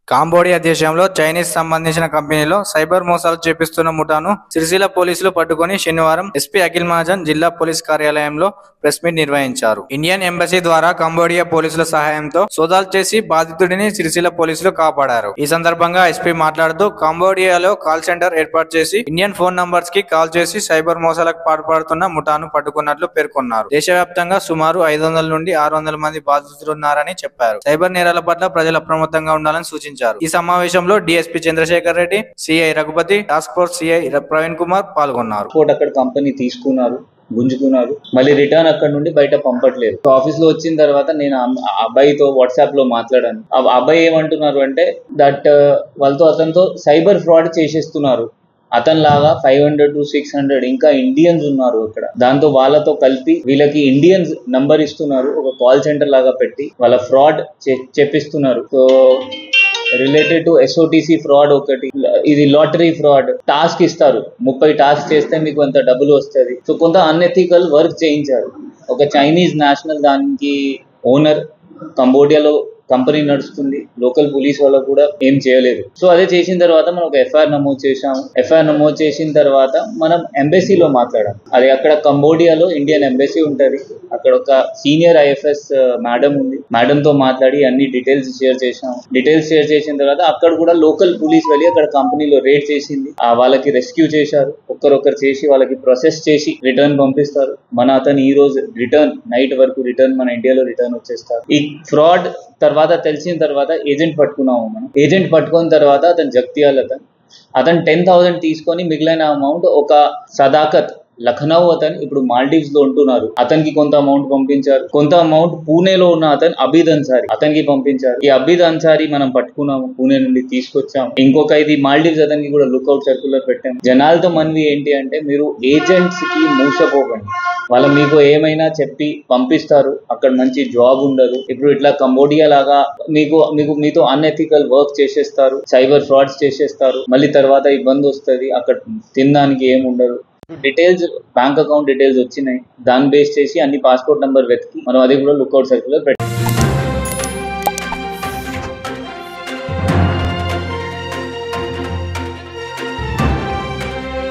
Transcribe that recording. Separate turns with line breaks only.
కాంబోడియా దేశంలో చైనీస్ సంబంధించిన కంపెనీలో సైబర్ మోసాలు చేపిస్తున్న ముఠాను సిరిసిల్ల పోలీసులు పట్టుకొని శనివారం ఎస్పీ అఖిల్ మహాజన్ జిల్లా పోలీస్ కార్యాలయంలో ప్రెస్ మీట్ నిర్వహించారు ఇండియన్ ఎంబసీ ద్వారా కంబోడియా పోలీసుల సహాయంతో సోదాలు చేసి బాధితుడిని సిరిసిల్ల పోలీసులు కాపాడారు ఈ సందర్భంగా ఎస్పీ మాట్లాడుతూ కంబోడియాలో కాల్ సెంటర్ ఏర్పాటు చేసి ఇండియన్ ఫోన్ నంబర్స్ కి కాల్ చేసి సైబర్ మోసాలకు పాల్పడుతున్న ముఠాను పట్టుకున్నట్లు పేర్కొన్నారు దేశవ్యాప్తంగా సుమారు ఐదు వందల నుండి ఆరు వందల మంది బాధితులున్నారని చెప్పారు సైబర్ నేరాల పట్ల ప్రజలు అప్రమత్తంగా ఉండాలని సూచించారు ఈ సమావేశంలో DSP Chandrasekhar Reddy CI Raghupathi task force CI Praveen Kumar పాల్గొన్నారు
పాస్పోర్ట్ అక్కడ కంపెనీ తీసుకున్నారు గుంజుకున్నారు మళ్ళీ రిటర్న్ అక్కడ నుండి బయట పంపట్లేదు ఆఫీస్ లో వచ్చిన తర్వాత నేను ఆ ఆ అబ్బాయితో వాట్సాప్ లో మాట్లాడాను ఆ అబ్బాయి ఏమంటున్నారు అంటే దట్ వాళ్ళతో అతనితో సైబర్ ఫ్రాడ్ చేసేస్తున్నారు అతనిలాగా five hundred to six hundred ఇంకా ఇండియన్స్ ఉన్నారు ఇక్కడ దాంతో వాళ్ళతో కలిపి వీళ్ళకి ఇండియన్స్ నంబర్ ఇస్తున్నారు ఒక కాల్ సెంటర్ లాగా పెట్టి వాళ్ళ ఫ్రాడ్ చెప్పిస్తున్నారు so related to SOTC fraud ఒకటి ఇది లాటరీ ఫ్రాడ్ టాస్క్ ఇస్తారు ముప్పై టాస్క్ చేస్తే మీకు అంత డబ్బులు వస్తుంది సో కొంత అన్ఎథికల్ వర్క్ చేయించారు ఒక చైనీస్ నేషనల్ దానికి ఓనర్ కంబోడియాలో కంపెనీ నడుస్తుంది లోకల్ పోలీస్ వాళ్ళకు కూడా ఏం చేయలేదు సో అదే చేసిన తర్వాత మనం ఒక ఎఫ్ఐఆర్ నమోదు చేసాము ఎఫ్ఐఆర్ నమోదు చేసిన తర్వాత మనం ఎంబసీలో మాట్లాడాం అది అక్కడ కంబోడియాలో ఇండియన్ ఎంబసీ ఉంటుంది అక్కడ ఒక సీనియర్ ఐఎఫ్ఎస్ మేడం ఉంది మేడం తో మాట్లాడి అన్ని డీటెయిల్స్ షేర్ చేసాము డీటెయిల్స్ షేర్ చేసిన తర్వాత అక్కడ కూడా లోకల్ పోలీస్ వెళ్ళి అక్కడ కంపెనీలో రేడ్ చేసింది ఆ వాళ్ళకి రెస్క్యూ చేశారు ఒక్కరొక్కరు చేసి వాళ్ళకి ప్రాసెస్ చేసి రిటర్న్ పంపిస్తారు మన అతను ఈ రోజు రిటర్న్ నైట్ వరకు రిటర్న్ మన ఇండియాలో రిటర్న్ వచ్చేస్తారు ఈ ఫ్రాడ్ తర్వాత తెలిసిన తర్వాత ఏజెంట్ పట్టుకున్నాము మనం ఏజెంట్ పట్టుకున్న తర్వాత అతను జగ్తియాల్ అతను అతను టెన్ థౌసండ్ తీసుకొని మిగిలిన అమౌంట్ ఒక సదాకత్ లఖనౌ అతను ఇప్పుడు మాల్డీవ్స్ లో ఉంటున్నారు అతనికి కొంత అమౌంట్ పంపించారు కొంత అమౌంట్ పూణేలో ఉన్న అతను అబీద్ అన్సారీ అతనికి పంపించారు ఈ అబీద్ అన్సారీ మనం పట్టుకున్నాము పూణే నుండి తీసుకొచ్చాము ఇంకొక ఇది మాల్డీవ్స్ అతనికి కూడా లుక్అవుట్ సర్కులర్ పెట్టాము జనాలతో మనవి ఏంటి అంటే మీరు ఏజెంట్స్ కి మూసపోకండి వాళ్ళు మీకు ఏమైనా చెప్పి పంపిస్తారు అక్కడ మంచి జాబ్ ఉండదు ఇప్పుడు ఇట్లా కంబోడియా లాగా మీకు మీకు మీతో అన్ఎథికల్ వర్క్ చేసేస్తారు సైబర్ ఫ్రాడ్స్ చేసేస్తారు మళ్ళీ తర్వాత ఇబ్బంది వస్తుంది అక్కడ తినడానికి ఏం ఉండదు డీటెయిల్స్ బ్యాంక్ అకౌంట్ డీటెయిల్స్ వచ్చినాయి దాన్ని బేస్ చేసి అన్ని పాస్పోర్ట్ నెంబర్ వెతికి మనం అది కూడా లుక్అవుట్ సర్కులర్ పెట్టాం